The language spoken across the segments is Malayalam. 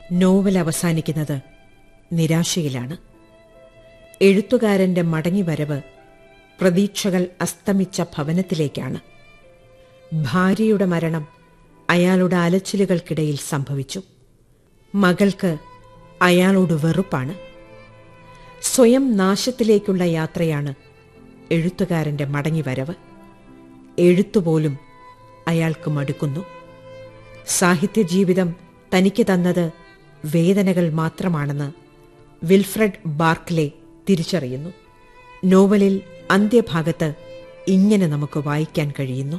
നോവൽ അവസാനിക്കുന്നത് നിരാശയിലാണ് എഴുത്തുകാരന്റെ മടങ്ങിവരവ് പ്രതീക്ഷകൾ അസ്തമിച്ച ഭവനത്തിലേക്കാണ് ഭാര്യയുടെ മരണം അയാളുടെ അലച്ചിലുകൾക്കിടയിൽ സംഭവിച്ചു മകൾക്ക് അയാളോട് വെറുപ്പാണ് സ്വയം നാശത്തിലേക്കുള്ള യാത്രയാണ് എഴുത്തുകാരന്റെ മടങ്ങിവരവ് എഴുത്തുപോലും അയാൾക്ക് മടുക്കുന്നു സാഹിത്യജീവിതം തനിക്ക് തന്നത് വേദനകൾ മാത്രമാണെന്ന് വിൽഫ്രഡ് ബാർക്ക്ലെ തിരിച്ചറിയുന്നു നോവലിൽ അന്ത്യഭാഗത്ത് ഇങ്ങനെ നമുക്ക് വായിക്കാൻ കഴിയുന്നു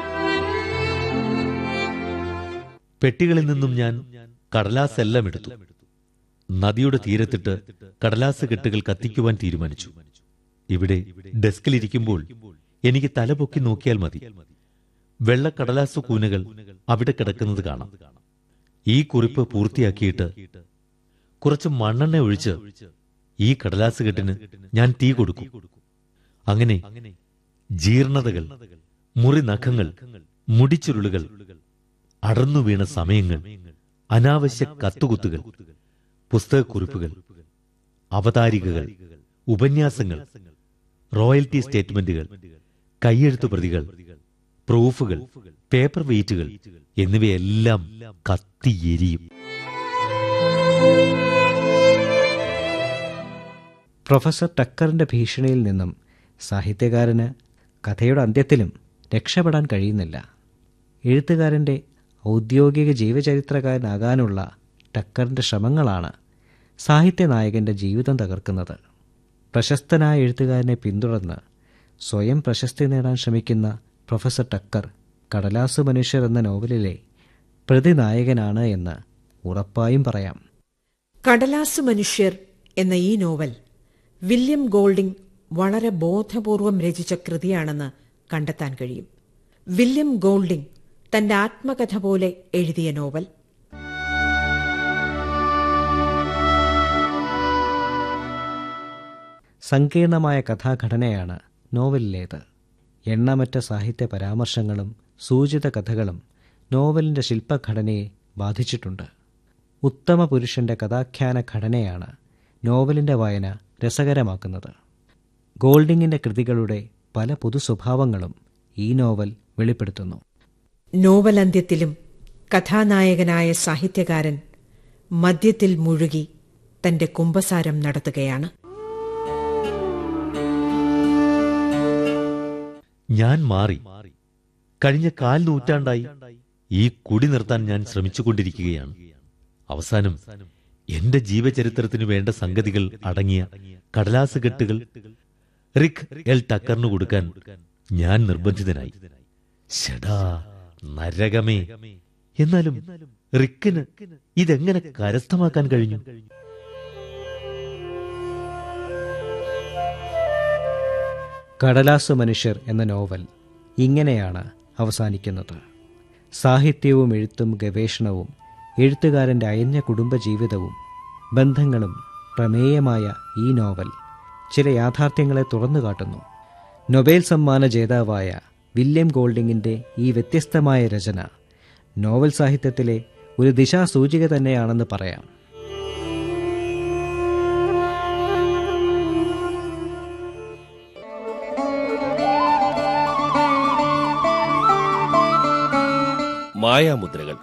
പെട്ടികളിൽ നിന്നും ഞാൻ കടലാസ് എല്ലാം എടുത്തു നദിയുടെ തീരത്തിട്ട് കടലാസ് കെട്ടുകൾ കത്തിക്കുവാൻ തീരുമാനിച്ചു ഇവിടെ ഡെസ്കിലിരിക്കുമ്പോൾ എനിക്ക് തല പൊക്കി നോക്കിയാൽ മതി വെള്ള കടലാസ് കൂനകൾ അവിടെ കിടക്കുന്നത് കാണാം ഈ കുറിപ്പ് പൂർത്തിയാക്കിയിട്ട് കുറച്ച് മണ്ണെണ്ണ ഒഴിച്ച് ഈ കടലാസ് കെട്ടിന് ഞാൻ തീ കൊടുക്കും അങ്ങനെ ജീർണതകൾ മുറി നഖങ്ങൾ മുടിച്ചുരുളുകൾ അടർന്നു വീണ സമയങ്ങൾ അനാവശ്യ കത്തുകുത്തുകൾ പുസ്തകക്കുറിപ്പുകൾ അവതാരികകൾ ഉപന്യാസങ്ങൾ റോയൽറ്റി സ്റ്റേറ്റ്മെന്റുകൾ കൈയെഴുത്തു പ്രതികൾ പ്രൂഫുകൾ പേപ്പർ വെയിറ്റുകൾ എന്നിവയെല്ലാം കത്തിയെരിയും പ്രൊഫസർ ടക്കറിന്റെ ഭീഷണിയിൽ നിന്നും സാഹിത്യകാരന് കഥയുടെ അന്ത്യത്തിലും രക്ഷപ്പെടാൻ കഴിയുന്നില്ല എഴുത്തുകാരൻ്റെ ഔദ്യോഗിക ജീവചരിത്രകാരനാകാനുള്ള ടക്കറിന്റെ ശ്രമങ്ങളാണ് സാഹിത്യനായകന്റെ ജീവിതം തകർക്കുന്നത് പ്രശസ്തനായ എഴുത്തുകാരനെ പിന്തുടർന്ന് സ്വയം പ്രശസ്തി നേടാൻ ശ്രമിക്കുന്ന പ്രൊഫസർ ടക്കർ കടലാസു മനുഷ്യർ എന്ന നോവലിലെ പ്രതിനായകനാണ് എന്ന് ഉറപ്പായും പറയാം കടലാസ് മനുഷ്യർ എന്ന ഈ നോവൽ വില്യം ഗോൾഡിംഗ് വളരെ ബോധപൂർവം രചിച്ച കൃതിയാണെന്ന് കണ്ടെത്താൻ കഴിയും വില്യം ഗോൾഡിംഗ് തന്റെ ആത്മകഥ പോലെ എഴുതിയ നോവൽ സങ്കീർണമായ കഥാഘടനയാണ് നോവലിലേത് എണ്ണമറ്റ സാഹിത്യ പരാമർശങ്ങളും സൂചിത കഥകളും നോവലിന്റെ ശില്പഘടനയെ ബാധിച്ചിട്ടുണ്ട് ഉത്തമ പുരുഷന്റെ കഥാഖ്യാന ഘടനയാണ് നോവലിന്റെ വായന രസകരമാക്കുന്നത് ഗോൾഡിങ്ങിന്റെ കൃതികളുടെ പല പൊതു സ്വഭാവങ്ങളും ഈ നോവൽ വെളിപ്പെടുത്തുന്നു നോവൽ അന്ത്യത്തിലും കഥാനായകനായ സാഹിത്യകാരൻ മദ്യത്തിൽ മുഴുകി തന്റെ കുംഭസാരം നടത്തുകയാണ് ഞാൻ മാറി കഴിഞ്ഞ കാൽ നൂറ്റാണ്ടായി ഈ കുടി നിർത്താൻ ഞാൻ ശ്രമിച്ചുകൊണ്ടിരിക്കുകയാണ് അവസാനം എന്റെ ജീവചരിത്രത്തിന് വേണ്ട സംഗതികൾ അടങ്ങിയ കടലാസ് കെട്ടുകൾ റിക് എൽ ടക്കറിന് കൊടുക്കാൻ ഞാൻ നിർബന്ധിതനായി ശടാ നരകമേ എന്നാലും റിക്കിന് ഇതെങ്ങനെ കരസ്ഥമാക്കാൻ കഴിഞ്ഞു കടലാസ് മനുഷ്യർ എന്ന നോവൽ ഇങ്ങനെയാണ് അവസാനിക്കുന്നത് സാഹിത്യവും എഴുത്തും ഗവേഷണവും എഴുത്തുകാരൻ്റെ അയഞ്ഞ കുടുംബജീവിതവും ബന്ധങ്ങളും പ്രമേയമായ ഈ നോവൽ ചില യാഥാർത്ഥ്യങ്ങളെ തുറന്നു കാട്ടുന്നു നൊബേൽ സമ്മാന ജേതാവായ വില്യം ഗോൾഡിങ്ങിൻ്റെ ഈ വ്യത്യസ്തമായ രചന നോവൽ സാഹിത്യത്തിലെ ഒരു ദിശാസൂചിക തന്നെയാണെന്ന് പറയാം മായാമുദ്രകൾ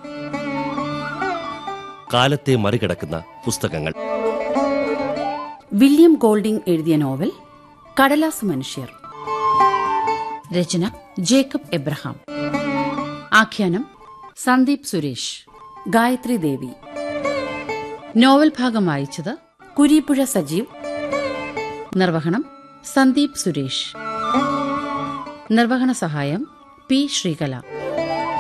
കാലത്തെ മറികടക്കുന്ന പുസ്തകങ്ങൾ വില്യം ഗോൾഡിംഗ് എഴുതിയ നോവൽ കടലാസ് മനുഷ്യർ രചന ജേക്കബ് എബ്രഹാം ആഖ്യാനം സന്ദീപ് സുരേഷ് ഗായത്രി ദേവി നോവൽ ഭാഗം വായിച്ചത് കുരീപ്പുഴ സജീവ് നിർവഹണം സന്ദീപ് സുരേഷ് നിർവഹണ സഹായം പി ശ്രീകല